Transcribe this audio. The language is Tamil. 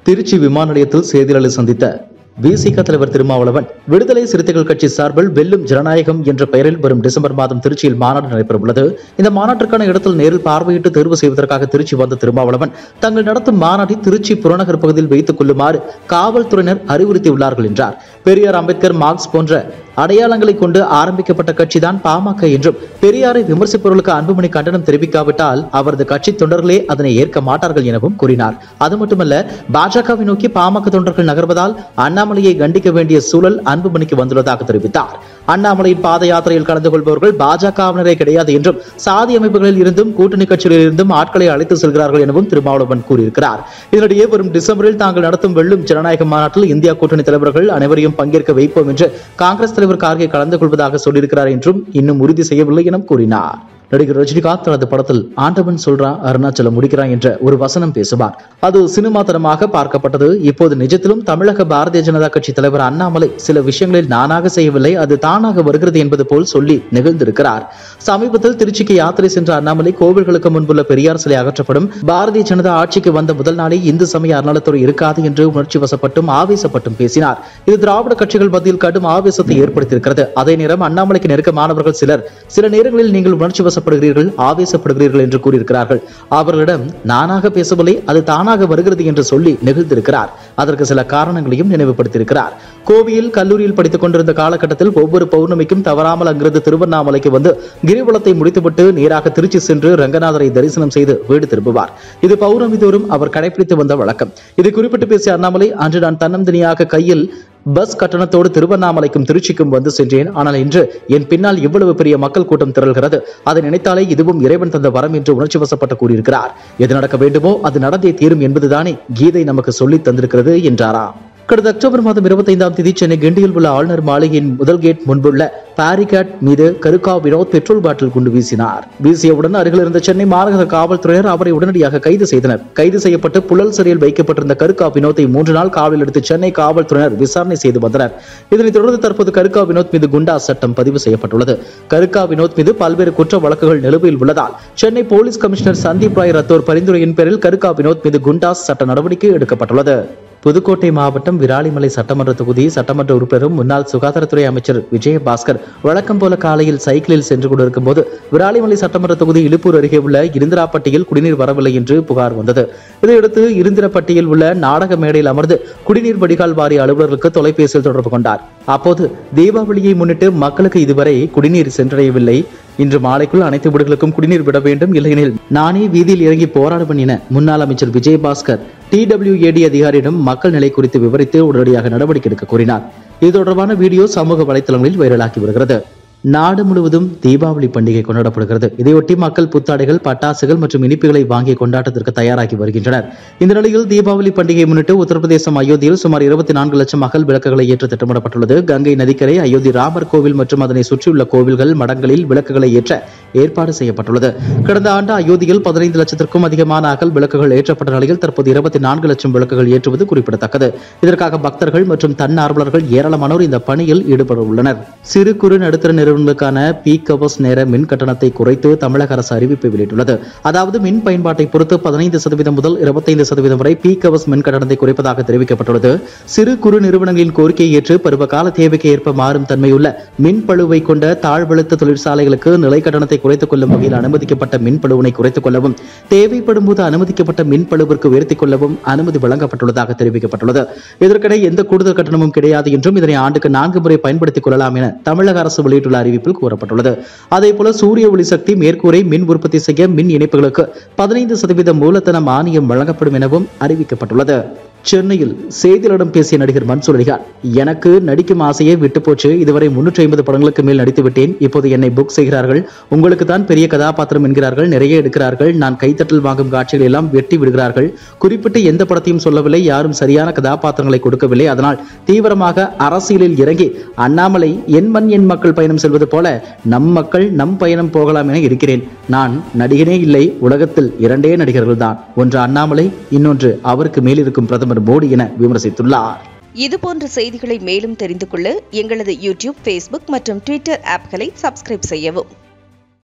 திருச்சி விமான நிலையத்தில் செய்தியாளர்களை சந்தித்த விசிக தலைவர் திருமாவளவன் விடுதலை சிறுத்தைகள் கட்சி சார்பில் வெல்லும் ஜனநாயகம் என்ற பெயரில் வரும் டிசம்பர் மாதம் திருச்சியில் மாநாடு நடைபெற உள்ளது இந்த மாநாட்டிற்கான இடத்தில் நேரில் பார்வையிட்டு தேர்வு செய்வதற்காக திருச்சி வந்த திருமாவளவன் தங்கள் நடத்தும் மாநாட்டை திருச்சி புறநகர் பகுதியில் வைத்துக் கொள்ளுமாறு காவல்துறையினர் அறிவுறுத்தியுள்ளார்கள் என்றார் பெரியார் அம்பேத்கர் மார்க்ஸ் போன்ற அடையாளங்களை கொண்டு ஆரம்பிக்கப்பட்ட கட்சிதான் பாமக என்றும் பெரியாரை விமர்சிப்பவர்களுக்கு அன்புமணி கண்டனம் தெரிவிக்காவிட்டால் அவரது கட்சி தொண்டர்களே அதனை ஏற்க மாட்டார்கள் எனவும் கூறினார் அது மட்டுமல்ல பாஜகவை நோக்கி பாமக தொண்டர்கள் நகர்வதால் அண்ணாமலையை கண்டிக்க வேண்டிய சூழல் அன்புமணிக்கு வந்துள்ளதாக தெரிவித்தார் அண்ணாமலையின் பாத யாத்திரையில் கலந்து கொள்பவர்கள் பாஜகவினரே கிடையாது என்றும் சாதி அமைப்புகளில் இருந்தும் கூட்டணி கட்சிகளில் இருந்தும் ஆட்களை அழைத்து செல்கிறார்கள் எனவும் திருமாவளவன் கூறியிருக்கிறார் இதனிடையே வரும் டிசம்பரில் தாங்கள் நடத்தும் வெள்ளும் ஜனநாயக மாநாட்டில் இந்தியா கூட்டணி தலைவர்கள் அனைவரையும் பங்கேற்க வைப்போம் என்று காங்கிரஸ் தலைவர் கார்கே கலந்து கொள்வதாக சொல்லியிருக்கிறார் என்றும் இன்னும் உறுதி செய்யவில்லை என கூறினார் நடிகர் ரஜினிகாந்த் தனது படத்தில் ஆண்டவன் சொல்றான் அருணாச்சலம் முடிக்கிறான் என்ற ஒரு வசனம் பேசுவார் அது சினிமா தரமாக பார்க்கப்பட்டது இப்போது நிஜத்திலும் தமிழக பாரதிய ஜனதா கட்சி தலைவர் அண்ணாமலை சில விஷயங்களில் நானாக செய்யவில்லை அது தானாக வருகிறது என்பது போல் சொல்லி நிகழ்ந்திருக்கிறார் சமீபத்தில் திருச்சிக்கு யாத்திரை சென்ற அண்ணாமலை கோவில்களுக்கு முன்புள்ள பெரியார் சிலை அகற்றப்படும் பாரதிய ஜனதா ஆட்சிக்கு வந்த முதல் நாளே இந்து சமய அறநிலைத்துறை இருக்காது என்று உணர்ச்சி வசப்பட்டும் ஆவேசப்பட்டும் பேசினார் இது திராவிட கட்சிகள் மத்தியில் கடும் ஆவேசத்தை ஏற்படுத்தியிருக்கிறது அதே நேரம் அண்ணாமலைக்கு நெருக்கமானவர்கள் சிலர் சில நேரங்களில் நீங்கள் உணர்ச்சி வசப்படுகிறீர்கள் ஆவேசப்படுகிறீர்கள் என்று கூறியிருக்கிறார்கள் அவர்களிடம் நானாக பேசவில்லை அது தானாக வருகிறது என்று சொல்லி நெகிழ்ந்திருக்கிறார் அதற்கு சில காரணங்களையும் நினைவுபடுத்தியிருக்கிறார் கோவையில் கல்லூரியில் படித்துக் கொண்டிருந்த காலகட்டத்தில் ஒவ்வொரு பௌர்ணமிக்கும் தவறாமல் அங்கிருந்து திருவண்ணாமலைக்கு வந்து கிரிவலத்தை முடித்துவிட்டு நேராக திருச்சி சென்று ரங்கநாதரை தரிசனம் செய்து வீடு திரும்புவார் இது பௌர்ணமி தோறும் அவர் கடைபிடித்து வந்த வழக்கம் இதை குறிப்பிட்டு பேசிய அண்ணாமலை அன்று நான் தன்னந்தனியாக கையில் பஸ் கட்டணத்தோடு திருவண்ணாமலைக்கும் திருச்சிக்கும் வந்து சென்றேன் ஆனால் இன்று என் பின்னால் இவ்வளவு பெரிய மக்கள் கூட்டம் திரள்கிறது அதை நினைத்தாலே இதுவும் இறைவன் தந்த வரம் என்று உணர்ச்சி வசப்பட்டு கூறியிருக்கிறார் எது நடக்க வேண்டுமோ அது நடந்தே தீரும் என்பதுதானே கீதை நமக்கு சொல்லித் தந்திருக்கிறது என்றாராம் கடந்த அக்டோபர் மாதம் இருபத்தைந்தாம் தேதி சென்னை கிண்டியில் உள்ள ஆளுநர் மாளிகையின் முதல் கேட் முன்புள்ள பாரிகேட் மீது கருக்கா வினோத் பெட்ரோல் பாட்டில் குண்டு வீசினார் வீசியவுடன் அருகில் இருந்த சென்னை மாநகர காவல்துறையினர் அவரை உடனடியாக கைது செய்தனர் கைது செய்யப்பட்டு புழல் சிறையில் வைக்கப்பட்டிருந்த கருக்கா வினோத்தை மூன்று நாள் காவலில் எடுத்து சென்னை காவல்துறையினர் விசாரணை செய்து வந்தனர் இதனைத் தொடர்ந்து தற்போது கருக்கா வினோத் மீது குண்டா சட்டம் பதிவு செய்யப்பட்டுள்ளது கருக்கா வினோத் மீது பல்வேறு குற்ற வழக்குகள் நிலுவையில் உள்ளதால் சென்னை போலீஸ் கமிஷனர் சந்தீப் ராய் ரத்தோர் பரிந்துரையின் பேரில் கருக்கா வினோத் மீது குண்டாஸ் சட்ட நடவடிக்கை எடுக்கப்பட்டுள்ளது புதுக்கோட்டை மாவட்டம் விராலிமலை சட்டமன்ற தொகுதி சட்டமன்ற உறுப்பினரும் முன்னாள் சுகாதாரத்துறை அமைச்சர் விஜயபாஸ்கர் வழக்கம் போல காலையில் சைக்கிளில் சென்று கொண்டிருக்கும் போது விராலிமலை சட்டமன்ற தொகுதி இழுப்பூர் அருகே உள்ள இருந்திராப்பட்டியில் குடிநீர் வரவில்லை என்று புகார் வந்தது இதையடுத்து இருந்திரப்பட்டியில் உள்ள நாடக மேடையில் அமர்ந்து குடிநீர் வடிகால் வாரிய அலுவலர்களுக்கு தொலைபேசியில் தொடர்பு கொண்டார் அப்போது தீபாவளியை முன்னிட்டு மக்களுக்கு இதுவரை குடிநீர் சென்றடையவில்லை இன்று மாலைக்குள் அனைத்து வீடுகளுக்கும் குடிநீர் விட வேண்டும் இல்லையெனில் நானே வீதியில் இறங்கி போராடுவேன் என முன்னாள் அமைச்சர் விஜயபாஸ்கர் டிடபிள்யூஏடி அதிகாரியிடம் மக்கள் நிலை குறித்து விவரித்து உடனடியாக நடவடிக்கை எடுக்க கூறினார் இது தொடர்பான வீடியோ சமூக வலைதளங்களில் வைரலாகி வருகிறது நாடு முழுவதும் தீபாவளி பண்டிகை கொண்டாடப்படுகிறது இதையொட்டி மக்கள் புத்தாடைகள் பட்டாசுகள் மற்றும் இனிப்புகளை வாங்கி கொண்டாட்டத்திற்கு தயாராகி வருகின்றனர் இந்த நிலையில் தீபாவளி பண்டிகையை முன்னிட்டு உத்தரப்பிரதேசம் அயோத்தியில் சுமார் இருபத்தி நான்கு லட்சம் அகல் விளக்குகளை ஏற்ற திட்டமிடப்பட்டுள்ளது கங்கை நதிக்கரை அயோத்தி ராமர் கோவில் மற்றும் அதனை சுற்றியுள்ள கோவில்கள் மடங்களில் விளக்குகளை ஏற்ற ஏற்பாடு செய்யப்பட்டுள்ளது கடந்த ஆண்டு அயோத்தியில் பதினைந்து லட்சத்திற்கும் அதிகமான அகல் விளக்குகள் ஏற்றப்பட்ட நிலையில் தற்போது இருபத்தி நான்கு லட்சம் விளக்குகள் ஏற்றுவது குறிப்பிடத்தக்கது இதற்காக பக்தர்கள் மற்றும் தன்னார்வலர்கள் ஏராளமானோர் இந்த பணியில் ஈடுபட உள்ளனர் சிறு குறு நடுத்தர நிறுவனங்களுக்கான பீக் ஹவர்ஸ் நேர மின் கட்டணத்தை குறைத்து தமிழக அரசு அறிவிப்பை வெளியிட்டுள்ளது அதாவது மின் பயன்பாட்டை பொறுத்து பதினைந்து சதவீதம் முதல் இருபத்தைந்து சதவீதம் வரை பீக் ஹவர்ஸ் மின் கட்டணத்தை குறைப்பதாக தெரிவிக்கப்பட்டுள்ளது சிறு குறு நிறுவனங்களின் கோரிக்கையை ஏற்று பருவகால தேவைக்கு ஏற்ப மாறும் தன்மையுள்ள மின் பழுவை கொண்ட தாழ்வழுத்த தொழிற்சாலைகளுக்கு நிலை கட்டணத்தை குறைத்துக் கொள்ளும் வகையில் அனுமதிக்கப்பட்ட மின் பழுவினை குறைத்துக் கொள்ளவும் தேவைப்படும் போது அனுமதிக்கப்பட்ட மின் பழுவிற்கு உயர்த்திக் கொள்ளவும் அனுமதி வழங்கப்பட்டுள்ளதாக தெரிவிக்கப்பட்டுள்ளது இதற்கிடையே எந்த கூடுதல் கட்டணமும் கிடையாது என்றும் இதனை ஆண்டுக்கு நான்கு முறை பயன்படுத்திக் கொள்ளலாம் என தமிழக அரசு வெளியிட்டுள்ள அறிவிப்பில் கூறப்பட்டுள்ளது அதேபோல சூரிய ஒளி சக்தி மேற்கூரை மின் உற்பத்தி செய்ய மின் இணைப்புகளுக்கு பதினைந்து சதவீத மூலதன மானியம் வழங்கப்படும் எனவும் அறிவிக்கப்பட்டுள்ளது சென்னையில் செய்தியாளரிடம் பேசிய நடிகர் மன்சூர் அலிகான் எனக்கு நடிக்கும் ஆசையே விட்டு போச்சு இதுவரை முன்னூற்றி ஐம்பது படங்களுக்கு மேல் நடித்து விட்டேன் இப்போது என்னை புக் செய்கிறார்கள் உங்களுக்கு தான் பெரிய கதாபாத்திரம் என்கிறார்கள் நிறைய எடுக்கிறார்கள் நான் கைத்தட்டல் வாங்கும் காட்சிகள் எல்லாம் வெட்டி விடுகிறார்கள் குறிப்பிட்டு எந்த படத்தையும் சொல்லவில்லை யாரும் சரியான கதாபாத்திரங்களை கொடுக்கவில்லை அதனால் தீவிரமாக அரசியலில் இறங்கி அண்ணாமலை என் மண் என் மக்கள் பயணம் செல்வது போல நம் மக்கள் நம் பயணம் போகலாம் என இருக்கிறேன் நான் நடிகனே இல்லை உலகத்தில் இரண்டே நடிகர்கள் தான் ஒன்று அண்ணாமலை இன்னொன்று அவருக்கு மேலிருக்கும் பிரதமர் மோடி என விமர்சித்துள்ளார் இதுபோன்ற செய்திகளை மேலும் தெரிந்து கொள்ள எங்களது யூடியூப் ஃபேஸ்புக் மற்றும் ட்விட்டர் ஆப்களை சப்ஸ்கிரைப் செய்யவும்